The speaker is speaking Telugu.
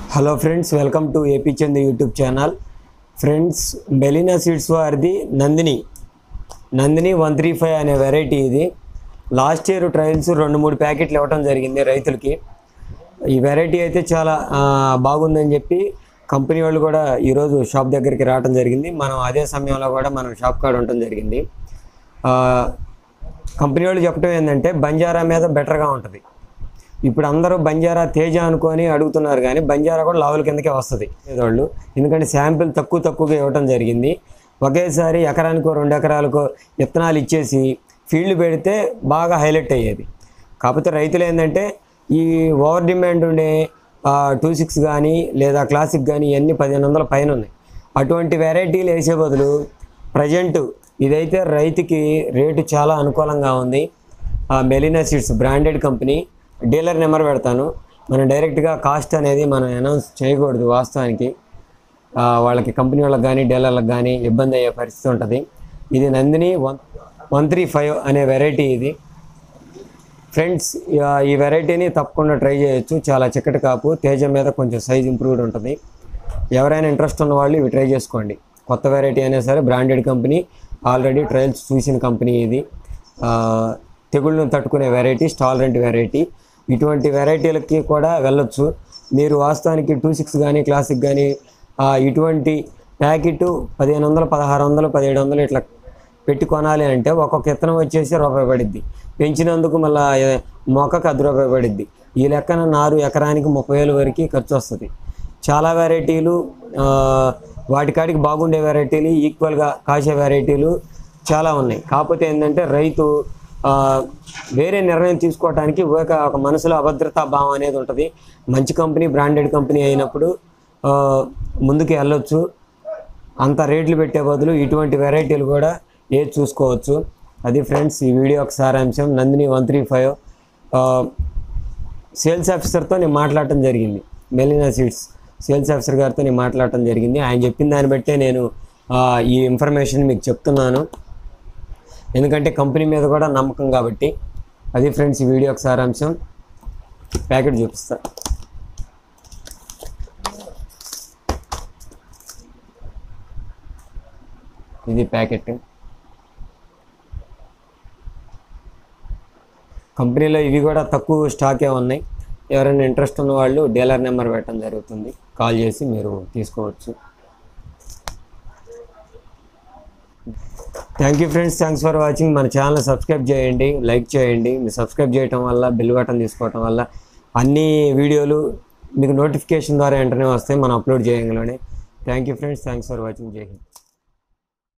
hello friends welcome to AP Chand YouTube channel friends Melina seeds వారిది Nandini Nandini one three five అనే వెరైటీ ఇది లాస్ట్ ఇయర్ ట్రయల్స్ రెండు మూడు ప్యాకెట్లు ఇవ్వడం జరిగింది రైతులకి ఈ వెరైటీ అయితే చాలా ఆ, బాగుందని చెప్పి కంపెనీ వాళ్ళు కూడా ఈరోజు షాప్ దగ్గరికి రావడం జరిగింది మనం అదే సమయంలో కూడా మనం షాప్ కాడ ఉండటం జరిగింది ఆ, కంపెనీ వాళ్ళు చెప్పడం ఏంటంటే బంజారా మీద బెటర్గా ఉంటుంది ఇప్పుడు అందరూ బంజారా తేజ అనుకొని అడుగుతున్నారు కానీ బంజారా కూడా లావుల కిందకే వస్తుంది వాళ్ళు ఎందుకంటే శాంపిల్ తక్కువ తక్కువగా ఇవ్వటం జరిగింది ఒకేసారి ఎకరానికో రెండు ఎకరాలకో విత్తనాలు ఇచ్చేసి ఫీల్డ్ పెడితే బాగా హైలైట్ అయ్యేది కాకపోతే రైతులు ఏంటంటే ఈ ఓవర్ డిమాండ్ ఉండే టూ సిక్స్ కానీ లేదా క్లాసిక్ కానీ ఇవన్నీ పదిహేను వందల పైన ఉన్నాయి అటువంటి వెరైటీలు వేసే బదులు ప్రజెంట్ ఇదైతే రైతుకి రేటు చాలా అనుకూలంగా ఉంది ఆ Melina seeds branded company dealer number పెడతాను మనం డైరెక్ట్గా కాస్ట్ అనేది మనం అనౌన్స్ చేయకూడదు వాస్తవానికి ఆ, వాళ్ళకి కంపెనీ వాళ్ళకి కానీ డీలర్లకు కానీ ఇబ్బంది అయ్యే పరిస్థితి ఉంటుంది ఇది Nandini one one three five అనే వెరైటీ ఇది ఫ్రెండ్స్ ఆ, ఈ వెరైటీని తప్పకుండా ట్రై చేయొచ్చు చాలా చిక్కటి కాపు తేజ మీద కొంచెం సైజ్ ఇంప్రూవ్డ్ ఉంటుంది ఎవరైనా ఇంట్రెస్ట్ ఉన్న వాళ్ళు ఇవి ట్రై చేసుకోండి కొత్త వెరైటీ అయినా సరే బ్రాండెడ్ కంపెనీ ఆల్రెడీ ట్రయల్స్ చూసిన కంపెనీ ఇది ఆ, తెగుళ్ళను తట్టుకునే వెరైటీ స్టాలరెంట్ వెరైటీ ఇటువంటి వెరైటీలకి కూడా వెళ్ళొచ్చు మీరు వాస్తవానికి టూ సిక్స్ కానీ క్లాసిక్ కానీ ఇటువంటి ప్యాకెట్ పదిహేను వందలు పదహారు వందలు పదిహేడు వందలు ఇట్లా పెట్టి కొనాలి అంటే ఒక్కొక్క విత్తనం వచ్చేసి రూపాయి పడిద్ది పెంచినందుకు మళ్ళీ మొక్కకు అది రూపాయి పడిద్ది ఈ లెక్కన నారు ఎకరానికి ముప్పై వేలు వరకు ఖర్చు వస్తుంది చాలా వెరైటీలు ఆ, వాటికాడికి బాగుండే వెరైటీలు ఈక్వల్గా కాసే వెరైటీలు చాలా ఉన్నాయి కాకపోతే ఏంటంటే రైతు ఆ, వేరే నిర్ణయం తీసుకోవడానికి ఒక ఒక మనసులో అభద్రతా భావం అనేది ఉంటుంది మంచి కంపెనీ బ్రాండెడ్ కంపెనీ అయినప్పుడు ఆ, ముందుకు వెళ్ళొచ్చు అంత రేట్లు పెట్టే బదులు ఇటువంటి వెరైటీలు కూడా ఏది చూసుకోవచ్చు అది ఫ్రెండ్స్ ఈ వీడియో ఒక సారాంశం Nandini one three five sales ఆఫీసర్తో నేను మాట్లాడటం జరిగింది మెలినా సీడ్స్ సేల్స్ ఆఫీసర్ గారితో నేను మాట్లాడటం జరిగింది ఆయన చెప్పిన దాన్ని బట్టే నేను ఆ, ఈ ఇన్ఫర్మేషన్ మీకు చెప్తున్నాను ఎందుకంటే కంపెనీ మీద కూడా నమ్మకం కాబట్టి అది ఫ్రెండ్స్ ఈ వీడియో ఒక సారాంశం ప్యాకెట్ చూపిస్తా ఇది ప్యాకెట్ కంపెనీలో ఇవి కూడా తక్కువ స్టాకే ఉన్నాయి ఎవరైనా ఇంట్రెస్ట్ ఉన్న వాళ్ళు డీలర్ నెంబర్ పెట్టడం జరుగుతుంది కాల్ చేసి మీరు తీసుకోవచ్చు thank you friends thanks for watching మన ఛానల్ సబ్స్క్రైబ్ చేయండి లైక్ చేయండి మీరు సబ్స్క్రైబ్ చేయటం వల్ల బెల్ బటన్ తీసుకోవటం వల్ల అన్ని వీడియోలు మీకు నోటిఫికేషన్ ద్వారా వెంటనే వస్తాయి మనం అప్లోడ్ చేయగలనే thank you friends thanks for watching Jai Hind